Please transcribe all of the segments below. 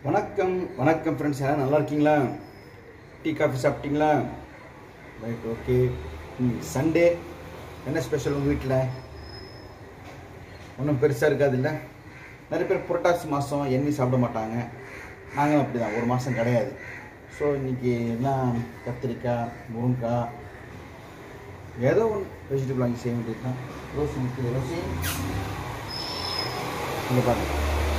வணக்கம் வணக்கம் ஃப்ரெண்ட்ஸ் யாரும் நல்லா இருக்கீங்களா டீ காஃபி சாப்பிட்டீங்களா ரைட் ஓகே சண்டே என்ன ஸ்பெஷல் உங்கள் வீட்டில் ஒன்றும் பெருசாக இருக்காது இல்லை நிறைய பேர் புரட்டாசி மாதம் எண்ணெய் சாப்பிட மாட்டாங்க நாங்களும் அப்படி தான் ஒரு மாதம் கிடையாது ஸோ இன்றைக்கி எல்லாம் கத்திரிக்காய் முருங்கைக்காய் ஏதோ ஒன்று வெஜிடபிள் வாங்கி செய்ய வேண்டியது தான் ரோஸ் இருக்குது ரோசி இங்கே பாருங்க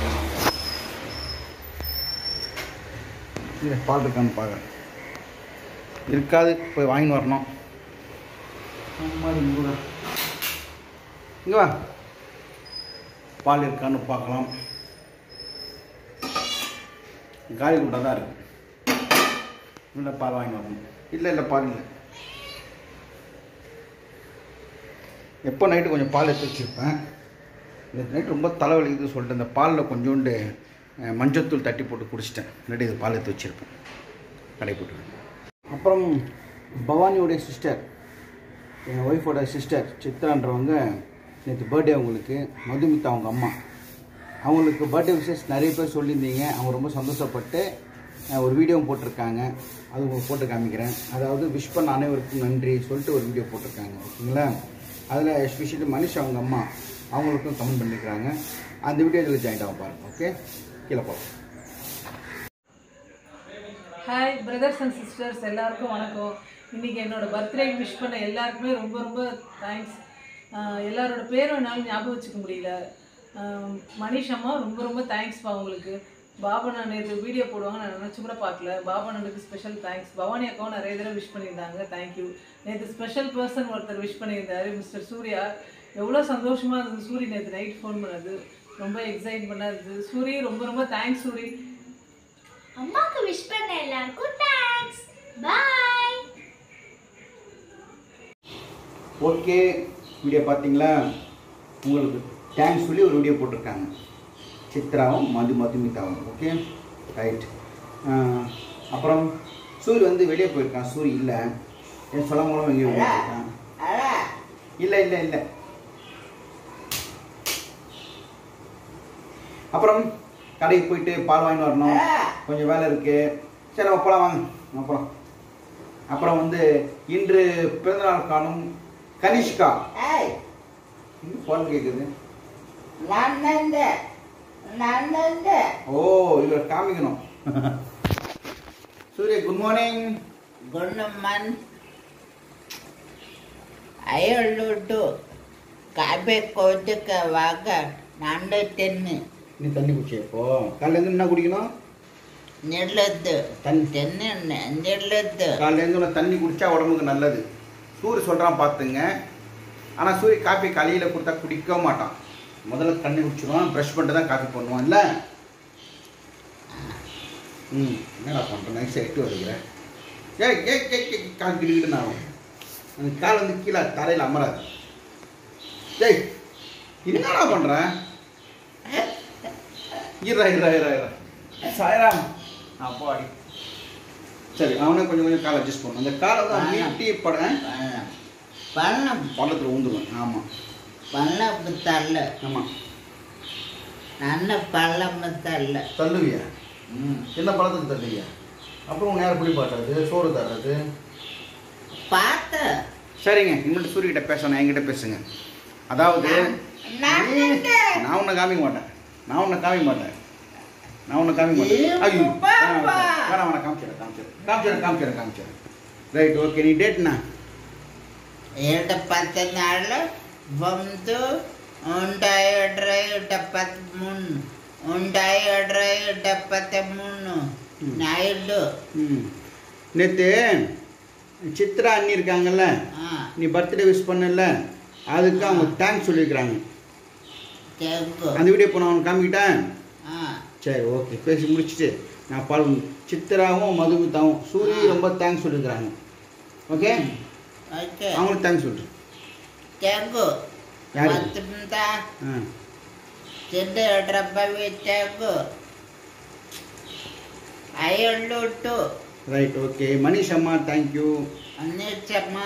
இல்லை பால் இருக்கான்னு பார்க்குறேன் இருக்காது போய் வாங்கின்னு வரணும் அம்மா இங்கே வா. இங்கே வா பால் இருக்கான்னு பார்க்கலாம் காலி கூட்டாக தான் இருக்கு இல்லை பால் வாங்கி வரணும் இல்லை இல்லை பால் இல்லை எப்போ நைட்டு கொஞ்சம் பால் எடுத்து வச்சுருப்பேன் இந்த நைட் ரொம்ப தலைவலிக்குது சொல்லிட்டு இந்த பாலில் கொஞ்சோண்டு அஹ், மஞ்சத்தூள் தட்டி போட்டு குடிச்சிட்டேன் இல்லாட்டி இது பால் எடுத்து வச்சுருப்பேன் கடை போட்டு அப்புறம் பவானியோடைய சிஸ்டர் எங்கள் ஒய்ஃபோட சிஸ்டர் சித்ரான்றவங்க நேற்று பர்த்டே அவங்களுக்கு மதுமிதா அவங்க அம்மா அவங்களுக்கு பர்த்டே விஷஸ் நிறைய பேர் சொல்லியிருந்தீங்க அவங்க ரொம்ப சந்தோஷப்பட்டு அஹ், ஒரு வீடியோவும் போட்டிருக்காங்க அது உங்களுக்கு போட்டு காமிக்கிறேன் அதாவது விஷ் பண்ண அனைவருக்கும் நன்றி சொல்லிட்டு ஒரு வீடியோ போட்டிருக்காங்க ஓகேங்களா அதில் எஸ்பெஷலி மனிஷ் அவங்க அம்மா அவங்களுக்கும் கமெண்ட் பண்ணியிருக்காங்க அந்த வீடியோ இதில் ஜாயின் ஆகும் பாருங்கள் ஓகே கீழே போகலாம் ஹாய் பிரதர்ஸ் அண்ட் சிஸ்டர்ஸ் எல்லாருக்கும் வணக்கம் இன்னைக்கு என்னோட பர்த்டே விஷ் பண்ண எல்லாருக்குமே ரொம்ப ரொம்ப தேங்க்ஸ் எல்லாரோட பேரும் என்னால் ஞாபகம் வச்சுக்க முடியல ஆஹ் மனிஷ் அம்மா ரொம்ப ரொம்ப தேங்க்ஸ்ப்பா உங்களுக்கு பாபா நான் நேற்று வீடியோ போடுவாங்க நான் நினச்சி கூட பார்க்கல பாபா அண்ணனுக்கு ஸ்பெஷல் தேங்க்ஸ் பவானி அக்காவும் நிறைய தடவை விஷ் பண்ணியிருந்தாங்க தேங்க்யூ நேற்று ஸ்பெஷல் பர்சன் ஒருத்தர் விஷ் பண்ணியிருந்தாரு மிஸ்டர் சூர்யா எவ்வளோ சந்தோஷமாக இருந்தது சூரி நேற்று நைட் ஃபோன் பண்ணது ரொம்ப எக்ஸைட்மெண்ட்டாக இருந்தது சூரி ரொம்ப ரொம்ப தேங்க்ஸ் சூரி அம்மாக்கு விஷ் பண்ண எல்லாருக்கும் தேங்க்ஸ் பாய் ஓகே வீடியோ பார்த்தீங்களா உங்களுக்கு தேங்க்ஸ் சொல்லி ஒரு வீடியோ போட்டிருக்காங்க சித்ராவும் மது மதுமிதாவும் ஓகே ரைட் அப்புறம் சூரி வந்து வெளியே போயிருக்கான் சூரி இல்லை என் சொல்ல மூலம் எங்கேயோ வெளியே போயிருக்கான் இல்லை இல்லை இல்லை அப்புறம் கடைக்கு போயிட்டு பால் வாங்கிட்டு வரணும் கொஞ்சம் வேலை இருக்கு சரி நம்ம போலாம் வாங்க நம்ம போலாம் அப்புறம் வந்து இன்று பிறந்தநாள் காணும் கனிஷ்கா ஃபோன் கேட்குது ஓ இவர் காமிக்கணும் சூரிய குட் மார்னிங் ಗುಣಮನ್ ಅಯ್ಯೊಳ್ಳುಟ್ಟು ಕಾಬೆ ಕೋದಕವಾಗ ನಂಡು ತಿನ್ನು நீ தண்ணி குடிச்சே இப்போ காலையிலேருந்து என்ன குடிக்கணும் ನಿಲ್ಲದ್ದು தண்ணி ತಿನ್ನು ನಿಲ್ಲದ್ದು காலையிலேருந்து உள்ள தண்ணி குடிச்சா உடம்புக்கு நல்லது சூரிய சொல்கிறான் பார்த்துங்க ஆனால் சூரிய காஃபி காலையில் கொடுத்தா குடிக்க மாட்டான் முதல்ல தண்ணி குடிச்சிடுவான் ப்ரஷ் பண்ணிட்டு தான் காஃபி பண்ணுவான் இல்லை ம் என்னடா பண்ணுறேன் நைஸாக எட்டு வருகிறேன் ஏ ஏ கே கே கால் கிடுக்கிட்டு நான் அந்த கால் வந்து கீழே தரையில் அமராது டேய் என்னடா பண்ணுறேன் இருடா இருடா இருடா இருடா சாயராம் அப்பாடி சரி அவனே கொஞ்சம் கொஞ்சம் கால் அட்ஜஸ்ட் பண்ணும் அந்த காலை தான் நீட்டி பட பள்ளம் பள்ளத்தில் ஊந்துருவேன் ஆமாம் பள்ளம் தள்ள ஆமாம் ನನ್ನ பள்ளம் தள்ள தள்ளுவியா ம் என்ன பழத்துக்கு தள்ளுவியா அப்புறம் உன் நேரம் குளிப்பாட்டுறது சோறு தர்றது பார்த்த சரிங்க இனிமேட்டு சூரியகிட்ட பேசணும் என்கிட்ட பேசுங்க அதாவது நான் நீ- நான் உன்னை காமிக்க மாட்டேன் நான் உன்னை காமிக்க மாட்டேன் நான் உன்னை காமிக்க மாட்டேன் ஐயோ, ஐயோ பாப்பா. வேணாம் வேணாம் காமிச்சிடறேன் காமிச்சிடறேன் காமிச்சிடறேன் காமிச்சிடறேன் காமிச்சிடறேன் ரைட் ஓகே நீ டேட்ண்ணா ಎರಡು ಪತ್ತನಾಳು ಒಂದು ಉಂಟಾಯಡ್ರ ಎಪ್ಪತ್ತ್ ಮೂನು ಉಂಟಾಯಡ್ರ ಎಪ್ಪತ್ತ ಮೂನು ನಾಯ್ಡು ம் நேற்று சித்ரா அண்ணி இருக்காங்கல்ல ಹಾಂ நீ பர்த்டே விஷ் பண்ணல அதுக்கு அவங்க தேங்க்ஸ் சொல்லியிருக்கிறாங்க ತೆಗ್ಗು அந்த வீடியோ இப்போ நான் உனக்கு காமிக்கிட்டேன் ಹಾಂ சரி ஓகே பேசி முடிச்சுட்டு நான் பால் சித்ராவும் மதுமிதாவும் சூரிய ரொம்ப தேங்க்ஸ் சொல்லியிருக்கிறாங்க ஓகே ಓಕೆ அவங்களுக்கு தேங்க்ஸ் சொல்லிட்டு ತೆಗ್ಗು ಯಾರು? ಮತ್ತ ஆ ಚಿದ್ದ ಡ್ರಬ್ಬವಿ ತೆಗ್ಗು ಅಯ್ಯಳ್ಳುಟ್ಟು ரைட் ஓகே மணிஷ் அம்மா தேங்க்யூ ಅನ್ನಿச்சಮ್ಮ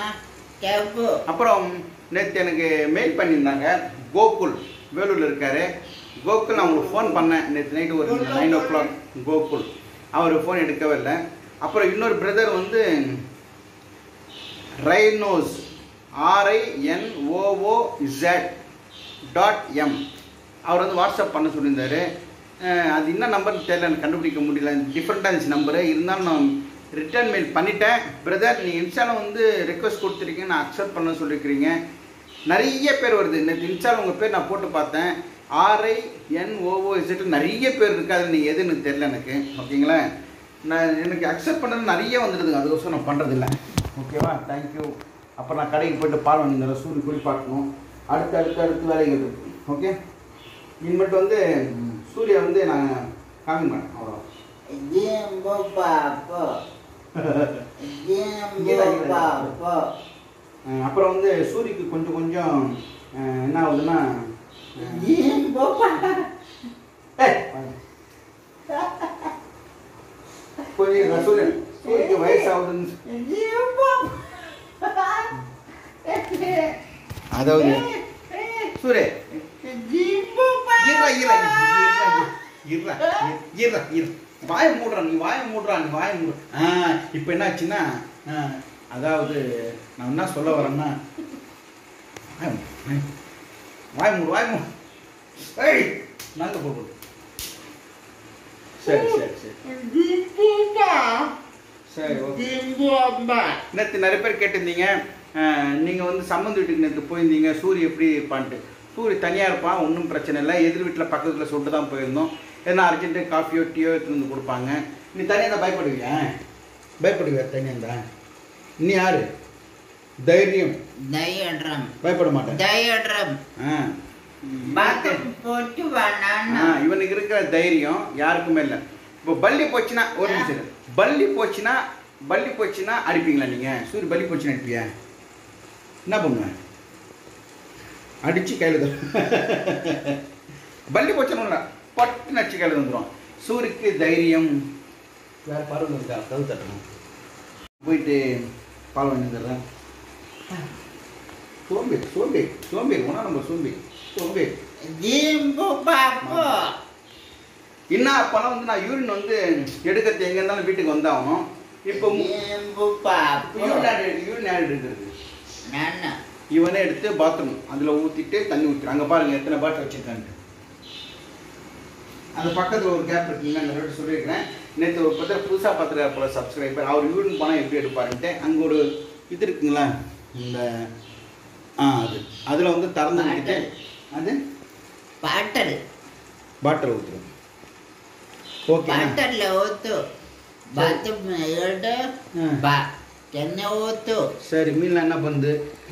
ತೆಗ್ಗು அப்புறம் நேற்று எனக்கு மெயில் பண்ணியிருந்தாங்க கோகுல் வேலூரில் இருக்காரு கோகுல் நான் உங்களுக்கு ஃபோன் பண்ணேன் நேற்று நைட்டு ஒரு நைன் ஓ கிளாக் கோகுல் அவர் ஃபோன் எடுக்கவே இல்லை அப்புறம் இன்னொரு பிரதர் வந்து rhinos RINOO Z dot M அவர் வந்து வாட்ஸ்அப் பண்ண சொல்லியிருந்தாரு அஹ் அது என்ன நம்பர்னு தெரியல எனக்கு கண்டுபிடிக்க முடியல டிஃப்ரெண்ட்டாக இருந்துச்சு நம்பரு இருந்தாலும் நான் ரிட்டர்ன் மெயில் பண்ணிட்டேன் பிரதர் நீங்கள் இன்ஸ்டாவில் வந்து ரெக்வஸ்ட் கொடுத்துருக்கீங்க நான் அக்செப்ட் பண்ண சொல்லியிருக்கிறீங்க நிறைய பேர் வருது நேற்று இன்ஸ்டாவில் உங்கள் பேர் நான் போட்டு பார்த்தேன் ஆர்ஐ என்ஓஓ இசட்டில் நிறைய பேர் இருக்குது அது நீங்கள் எது எனக்கு தெரியல எனக்கு ஓகேங்களா நான் எனக்கு அக்செப்ட் பண்ணது நிறைய வந்துடுதுங்க அதுக்கோசரம் நான் பண்ணுறதில்ல ஓகேவா தேங்க்யூ அப்புறம் நான் கடைக்கு போயிட்டு பால் வாங்கி தரேன் சூரிய குளிப்பாட்டணும் அடுத்து அடுத்து அடுத்து வேலைகள் இருக்கு ஓகே இனிமேட்டு வந்து சூர்யா வந்து நான் காமிக்க மாட்டேன் அவ்வளோ ஜிம்பு பாப்போ ஜிம்பு பாப்போ அஹ் அப்புறம் வந்து சூரிக்கு கொஞ்சம் கொஞ்சம் அஹ் என்ன ஆகுதுன்னா அஹ் ஜிம்பு பாப்போ ஏய், கொஞ்சம் சூரியன் சூரிக்கு வயசாகுதுன்னு ஜிம்பு அதாவது சூரிய ஜிம்பு இருடா இருடா இருடா இருடா இரு வாய மூடுறா நீ வாய மூடுறா நீ வாய மூடு ஆ இப்போ என்ன ஆச்சுன்னா ஆ, அதாவது நான் என்ன சொல்ல வரேன்னா வாய மூடு, வாய மூடு வாய மூடு ஏய் நாங்க போடுறது சரி சரி சரி ஜிம்பு பா சரி ஓகே ஜிம்பு அம்மா நேற்று நிறைய பேர் கேட்டிருந்தீங்க நீங்கள் வந்து சம்மந்த வீட்டுக்கு நேற்று போயிருந்தீங்க சூரிய எப்படி இருப்பான்ட்டு சூரிய தனியாக இருப்பான் ஒன்றும் பிரச்சனை இல்லை எதிர் வீட்டில் பக்கத்தில் சொல்லிட்டு தான் போயிருந்தோம் ஏன்னா அர்ஜென்ட்டு காஃபியோ டீயோ எடுத்துட்டு வந்து கொடுப்பாங்க நீ தனியாக தான் பயப்படுவியா பயப்படுவியா தனியாக இருந்தா நீ யாரு தைரியம் டயட்ரம் பயப்பட மாட்டேன் டயட்ரம் ஆ பாத்ரூம் போட்டு ஆ, வேணான்னா இவனுக்கு இருக்கிற தைரியம் யாருக்குமே இல்லை இப்போ பள்ளி போச்சுன்னா ஒரு நிமிஷம் இரு. பள்ளி போச்சுன்னா பள்ளி போச்சுன்னா அடிப்பீங்களா நீங்கள் சூரிய பள்ளி போச்சுன்னா அடிப்பியா என்ன பண்ணுவேன் அடிச்சு கையில் தரும் பள்ளி போச்சுன்னு பட்டு அடிச்சு கையில் வந்துடும் சூரியக்கு தைரியம் வேற பருவம் இருக்கா கவு தட்டணும் போயிட்டு பால் வாங்கி தர்றேன் சோம்பேறி சோம்பேறி சோம்பேறி ஒன்றா நம்ம சோம்பேறி சோம்பேறி ஜிம்பு பாப்போ என்ன அப்போலாம் வந்து நான் யூரின் வந்து எடுக்கிறது எங்கே இருந்தாலும் வீட்டுக்கு வந்தாகணும் இப்போ ஜிம்பு பாப்போ யூரின் ஆடு யூரின் ஆடு எடுக்கிறது நானா இவனே எடுத்து பாத்ரூம் அதில் ஊற்றிட்டு தண்ணி ஊற்றி அங்கே பாருங்க எத்தனை பாட்டில் வச்சுருக்கான்ட்டு அந்த பக்கத்தில் ஒரு கேப் இருக்குங்க அந்த ரேட்டு சொல்லியிருக்கிறேன் நேற்று ஒரு பத்திர புதுசாக பார்த்துருக்காரு போல சப்ஸ்கிரைபர் அவர் யூரின் போனால் எப்படி எடுப்பாருன்ட்டு அங்கே ஒரு இது இருக்குங்களா இந்த ஆ அது அதில் வந்து திறந்து விட்டுட்டு அது பாட்டல் பாட்டில் ஊற்றுறோம் ஓகே பாட்டல்ல ஊத்து பாத்ரூம் எடு ஆ. பா தென்னை ஊத்து சரி மீன்லாம் என்ன பண்ணுது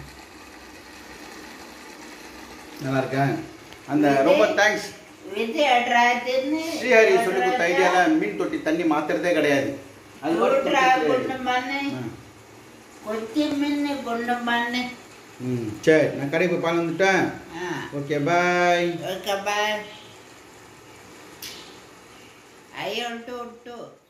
நல்லா இருக்கா அந்த ரொம்ப தேங்க்ஸ் விஜயராஜன்னு ஸ்ரீஹரி சொல்லி கொடுத்த ஐடியாவில் மீன் தொட்டி தண்ணி மாத்துறதே கிடையாது அது மட்டும் ஊட்ரா கொடுத்துட்டு- கொண்டு மண்ணு ஆ. கொத்தி மீன் கொண்டு மண்ணு ம் சரி நான் கடைக்கு போய் பால் வந்துட்டேன் ஆ ஓகே பாய் ஓகே பாய் ஐயோ டூ டூ